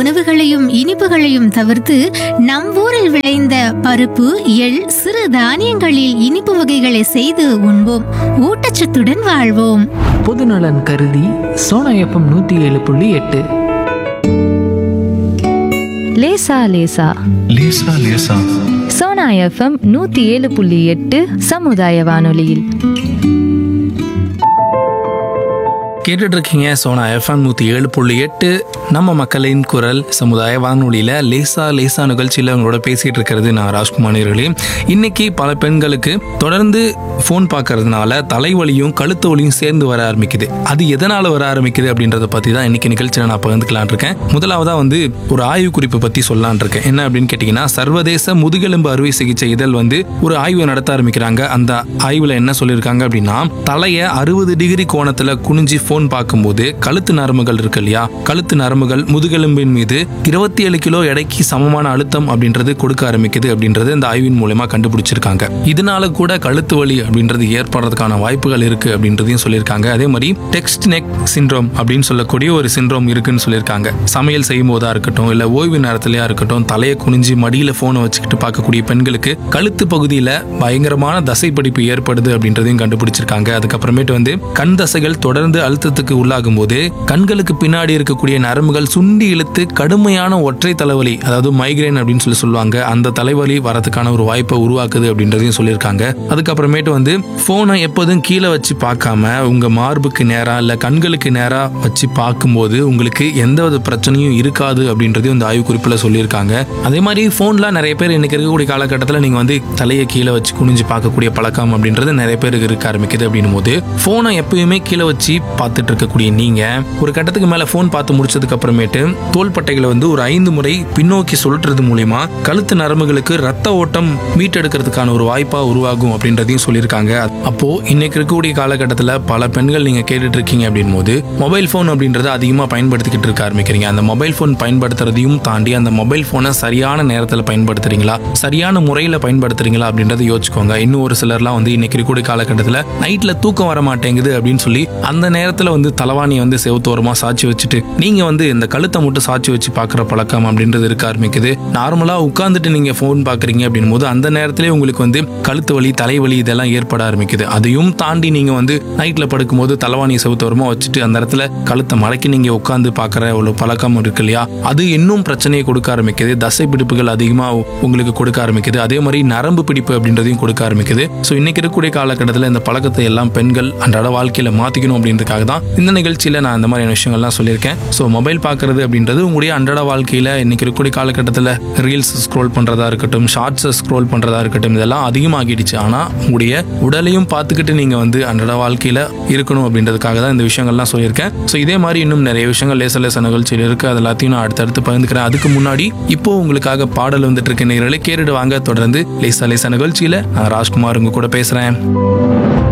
உணவுகளையும் இனிப்புகளையும் தவிர்த்து நம் ஊரில் விளைந்த பருப்பு எள் சிறு தானியங்களில் இனிப்பு வகைகளை செய்து உண்போம் ஊட்டச்சத்துடன் வாழ்வோம் பொதுநலன் கருதி சோனா எஃப்எம் நூற்றி ஏழு புள்ளி எட்டு லேசா லேசா லேசா லேசா சோனா எஃப்எம் நூத்தி ஏழு புள்ளி எட்டு சமுதாய வானொலியில் கேட்டுட்டு இருக்கீங்க சோனா எஃப்எம் நூற்றி ஏழு புள்ளி எட்டு நம்ம மக்களின் குரல் சமுதாய வானொலியில் லேசா லேசா நிகழ்ச்சியில் உங்களோட பேசிகிட்டு இருக்கிறது நான் ராஜ்குமார் நேயர்களே இன்னைக்கு பல பெண்களுக்கு தொடர்ந்து ஃபோன் பார்க்கறதுனால தலைவலியும் கழுத்து வலியும் சேர்ந்து வர ஆரம்பிக்குது அது எதனால் வர ஆரம்பிக்குது அப்படின்றத பற்றி தான் இன்னைக்கு நிகழ்ச்சியில் நான் பகிர்ந்துக்கலான் இருக்கேன் முதலாவதாக வந்து ஒரு ஆய்வு குறிப்பு பற்றி சொல்லலான் இருக்கேன் என்ன அப்படின்னு கேட்டிங்கன்னா சர்வதேச முதுகெலும்பு அறுவை சிகிச்சை இதழ் வந்து ஒரு ஆய்வு நடத்த ஆரம்பிக்கிறாங்க அந்த ஆய்வில் என்ன சொல்லியிருக்காங்க அப்படின்னா தலையை அறுபது டிகிரி கோணத்தில் குனிஞ்சி ஃபோன் பார்க்கும்போது கழுத்து நரம்புகள் இருக்கு இல்லையா கழுத்து நரம்புகள் முதுகெலும்பின் மீது இருபத்தி ஏழு கிலோ எடைக்கு சமமான அழுத்தம் அப்படின்றது கொடுக்க ஆரம்பிக்குது அப்படின்றது இந்த ஆய்வின் மூலமா கண்டுபிடிச்சிருக்காங்க இதனால கூட கழுத்து வலி அப்படின்றது ஏற்படுறதுக்கான வாய்ப்புகள் இருக்கு அப்படின்றதையும் சொல்லியிருக்காங்க அதே மாதிரி டெக்ஸ்ட் நெக் சிண்ட்ரோம் அப்படின்னு சொல்லக்கூடிய ஒரு சிண்ட்ரோம் இருக்குன்னு சொல்லியிருக்காங்க சமையல் செய்யும் போதா இருக்கட்டும் இல்ல ஓய்வு நேரத்திலயா இருக்கட்டும் தலையை குனிஞ்சு மடியில போனை வச்சுக்கிட்டு பார்க்கக்கூடிய பெண்களுக்கு கழுத்து பகுதியில பயங்கரமான தசைப்பிடிப்பு ஏற்படுது அப்படின்றதையும் கண்டுபிடிச்சிருக்காங்க அதுக்கப்புறமேட்டு வந்து கண் தசைகள் தொடர்ந்து அழுத்தத்துக்கு உள்ளாகும் போது கண்களுக்கு பின்னாடி இருக்கக்கூடிய நரம்புகள் சுண்டி இழுத்து கடுமையான ஒற்றை தலைவலி அதாவது மைக்ரேன் அப்படின்னு சொல்லி சொல்லுவாங்க அந்த தலைவலி வரதுக்கான ஒரு வாய்ப்பை உருவாக்குது அப்படின்றதையும் சொல்லியிருக்காங்க அதுக்கப்புறமேட்டு வந்து போனை எப்போதும் கீழே வச்சு பார்க்காம உங்க மார்புக்கு நேரா இல்ல கண்களுக்கு நேரா வச்சு பார்க்கும்போது உங்களுக்கு எந்த வித பிரச்சனையும் இருக்காது அப்படின்றதையும் இந்த ஆய்வு குறிப்பில் சொல்லியிருக்காங்க அதே மாதிரி போன்ல நிறைய பேர் இன்னைக்கு இருக்கக்கூடிய காலகட்டத்தில் நீங்க வந்து தலையை கீழே வச்சு குனிஞ்சு பார்க்கக்கூடிய பழக்கம் அப்படின்றது நிறைய பேருக்கு இருக்க ஆரம்பிக்குது அப்படின்னும் போது போனை எப்பயுமே கீழே வச்சு பார்த்துட்டு இருக்கக்கூடிய நீங்க ஒரு கட்டத்துக்கு மேல போன் பார்த்து முடிச்சதுக்கு அப்புறமேட்டு தோள்பட்டைகளை வந்து ஒரு ஐந்து முறை பின்னோக்கி சுழற்றுறது மூலியமா கழுத்து நரம்புகளுக்கு ரத்த ஓட்டம் மீட்டெடுக்கிறதுக்கான ஒரு வாய்ப்பா உருவாகும் அப்படின்றதையும் சொல்லியிருக்காங்க அப்போ இன்னைக்கு இருக்கக்கூடிய காலகட்டத்தில் பல பெண்கள் நீங்க கேட்டுட்டு இருக்கீங்க அப்படின் போது மொபைல் ஃபோன் அப்படின்றத அதிகமாக பயன்படுத்திக்கிட்டு இருக்க ஆரம்பிக்கிறீங்க அந்த மொபைல் ஃபோன் பயன்படுத்துறதையும் தாண்டி அந்த மொபைல் ஃபோனை சரியான நேரத்தில் பயன்படுத்துறீங்களா சரியான முறையில் பயன்படுத்துறீங்களா அப்படின்றத யோசிச்சுக்கோங்க இன்னும் ஒரு சிலர்லாம் வந்து இன்னைக்கு இருக்கக்கூடிய காலகட்டத்தில் நைட்டில் தூக்கம் வர மாட்டேங்குது அப்படின்னு சொல்லி அந்த நேரத்தில் வந்து தலைவாணியை வந்து செவுத்தோரமாக சாட்சி வச்சுட்டு நீங்கள் வந்து இந்த கழுத்தை மட்டும் சாட்சி வச்சு பார்க்குற பழக்கம் அப்படின்றது இருக்க ஆரம்பிக்குது நார்மலாக உட்காந்துட்டு நீங்கள் ஃபோன் பார்க்குறீங்க அப்படின்னும் போது அந்த நேரத்திலே உங்களுக்கு வந்து கழுத்து வலி தலைவலி இதெல்லாம் ஏற்பட ஆரம்பிக்குது அதையும் தாண்டி நீங்கள் வந்து நைட்டில் படுக்கும்போது தலைவாணியை செவுத்தோரமாக வச்சுட்டு அந்த இடத்துல கழுத்தை மடக்கி நீங்கள் உட்காந்து பார்க்குற ஒரு பழக்கம் இருக்கு இல்லையா அது இன்னும் பிரச்சனையை கொடுக்க ஆரம்பிக்குது தசை பிடிப்புகள் அதிகமாக உங்களுக்கு கொடுக்க ஆரம்பிக்குது அதே மாதிரி நரம்பு பிடிப்பு அப்படின்றதையும் கொடுக்க ஆரம்பிக்குது ஸோ இன்னைக்கு இருக்கக்கூடிய காலகட்டத்தில் இந்த பழக்கத்தை எல்லாம் பெண்கள் அன்றாட வாழ்க்கையில் மாற்றிக்கணும் அப்படின்றதுக்காக தான் இந்த நிகழ்ச்சியில் நான் இந்த மாதிரியான விஷயங்கள்லாம் சொல்லியிருக்கேன் ஸோ மொபைல் பார்க்கறது அப்படின்றது உங்களுடைய அன்றாட வாழ்க்கையில் இன்னைக்கு இருக்கக்கூடிய காலகட்டத்தில் ரீல்ஸ் ஸ்க்ரோல் பண்ணுறதா இருக்கட்டும் ஷார்ட்ஸை ஸ்க்ரோல் பண்ணுறதா இருக்கட்டும் இதெல்லாம் அதிகமாகிடுச்சு ஆனால் உங்களுடைய உடலையும் பார்த்துக்கிட்டு நீங்கள் வந்து அன்றாட வாழ்க்கையில் இருக்கணும் அப்படின்றதுக்காக தான் இந்த விஷயங்கள்லாம் சொல்லியிருக்கேன் ஸோ இதே மாதிரி இன்னும் நிறைய விஷயங்கள் லேச லேச நிகழ்ச்சியில் இருக்குது அது எல்லாத்தையும் நான் அடுத்தடுத்து பகிர்ந்துக்கிறேன் அதுக்கு முன்னாடி இப்போ உங்களுக்காக பாடல் வந்துட்டு இருக்க நேர்களை கேட்டுட்டு வாங்க தொடர்ந்து லேசா லேசா நிகழ்ச்சியில் நான் ராஜ்குமார் உங்க கூட பேசுகிறேன்